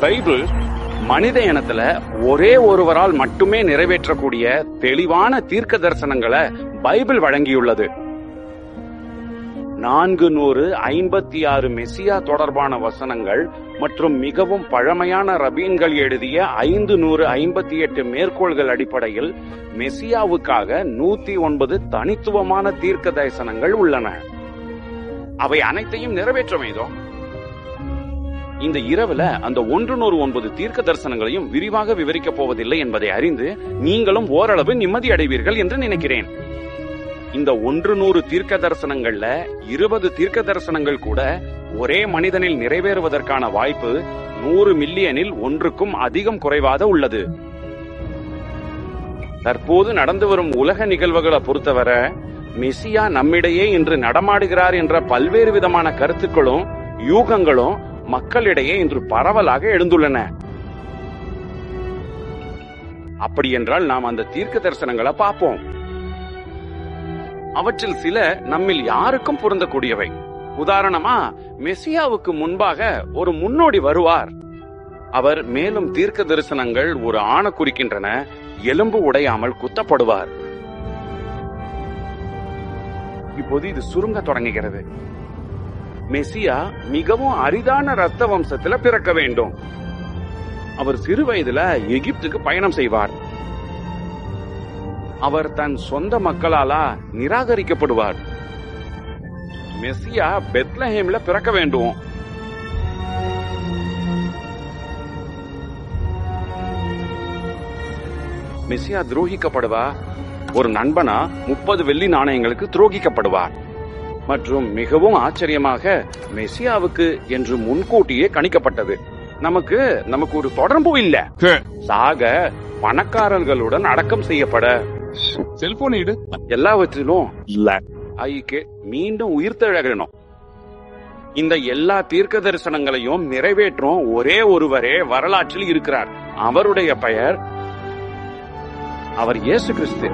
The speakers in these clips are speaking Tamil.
பைபிள் மனித இனத்துல ஒரே ஒருவரால் மட்டுமே நிறைவேற்றக்கூடிய தெளிவான தீர்க்க தரிசனங்களை பைபிள் வழங்கியுள்ளது நான்கு நூறு ஐம்பத்தி ஆறு மெசியா தொடர்பான வசனங்கள் மற்றும் மிகவும் பழமையான ரபீன்கள் எழுதிய ஐந்து நூறு ஐம்பத்தி எட்டு மேற்கோள்கள் அடிப்படையில் மெசியாவுக்காக நூத்தி ஒன்பது தனித்துவமான தீர்க்க தரிசனங்கள் உள்ளன அவை அனைத்தையும் நிறைவேற்ற வேண்டும் இந்த இரவுல அந்த ஒன்று நூறு ஒன்பது தீர்க்க தரிசனங்களையும் விரிவாக விவரிக்கப் போவதில்லை என்பதை அறிந்து நீங்களும் ஓரளவு நிம்மதி அடைவீர்கள் என்று நினைக்கிறேன் இந்த ஒன்று நூறு தீர்க்க தரிசனங்கள்ல இருபது தீர்க்க தரிசனங்கள் கூட ஒரே மனிதனில் நிறைவேறுவதற்கான வாய்ப்பு நூறு மில்லியனில் ஒன்றுக்கும் அதிகம் குறைவாக உள்ளது தற்போது நடந்து வரும் உலக நிகழ்வுகளை பொறுத்தவரை மெசியா நம்மிடையே இன்று நடமாடுகிறார் என்ற பல்வேறு விதமான கருத்துக்களும் யூகங்களும் மக்களிடையே இன்று பரவலாக எழுந்துள்ளன அப்படி என்றால் நாம் அந்த தீர்க்க தரிசனங்களை பார்ப்போம் அவற்றில் சில நம்மில் யாருக்கும் பொருந்தக்கூடியவை உதாரணமா மெசியாவுக்கு முன்பாக ஒரு முன்னோடி வருவார் அவர் மேலும் தீர்க்க தரிசனங்கள் ஒரு ஆண குறிக்கின்றன எலும்பு உடையாமல் குத்தப்படுவார் இப்போது இது சுருங்க தொடங்குகிறது மெசியா மிகவும் அரிதான ரத்த வம்சத்துல பிறக்க வேண்டும் அவர் சிறு வயதுல எகிப்துக்கு பயணம் செய்வார் அவர் தன் சொந்த மக்களாலா நிராகரிக்கப்படுவார் மெஸ்ஸியா பெத்லஹேம்ல பிறக்க வேண்டும் மெஸ்ஸியா துரோகிக்கப்படுவா ஒரு நண்பனா முப்பது வெள்ளி நாணயங்களுக்கு துரோகிக்கப்படுவார் மற்றும் மிகவும் ஆச்சரியமாக மெஸ்ஸியாவுக்கு என்று முன்கூட்டியே கணிக்கப்பட்டது நமக்கு நமக்கு ஒரு தொடர்பு இல்ல சாக பணக்காரர்களுடன் அடக்கம் செய்யப்பட செல்போன் இடு எல்லாவற்றிலும் ஐக்கு மீண்டும் உயிர்த்தெழணும் இந்த எல்லா தீர்க்க தரிசனங்களையும் நிறைவேற்றும் ஒரே ஒருவரே வரலாற்றில் இருக்கிறார் அவருடைய பெயர் அவர் இயேசு கிறிஸ்து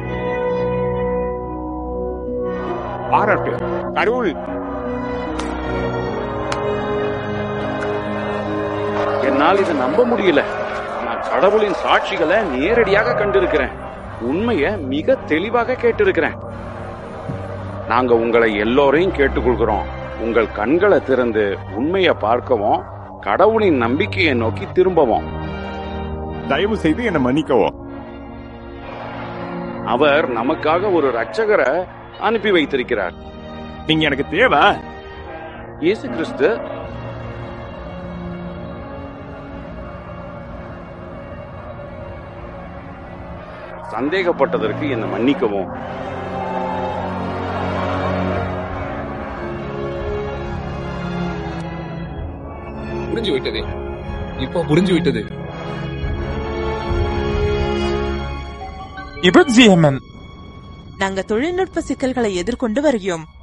பாராட்டு கடவுள் என்னால் இதை நம்ப முடியல நான் கடவுளின் சாட்சிகளை நேரடியாக கண்டிருக்கிறேன் உண்மைய மிக தெளிவாக கேட்டிருக்கிறேன் நாங்க உங்களை எல்லோரையும் கேட்டுக்கொள்கிறோம் உங்கள் கண்களை திறந்து உண்மையை பார்க்கவும் கடவுளின் நம்பிக்கையை நோக்கி திரும்பவும் தயவு செய்து என்னை மன்னிக்கவும் அவர் நமக்காக ஒரு ரட்சகரை அனுப்பி வைத்திருக்கிறார் நீங்க எனக்கு தேவை இயேசு கிறிஸ்து சந்தேகப்பட்டதற்கு என்னை மன்னிக்கவும் புரிஞ்சு விட்டது இப்போ புரிஞ்சு விட்டது Ibn Yemen. நாங்க தொழில்நுட்ப சிக்கல்களை எதிர்கொண்டு வருகிறோம்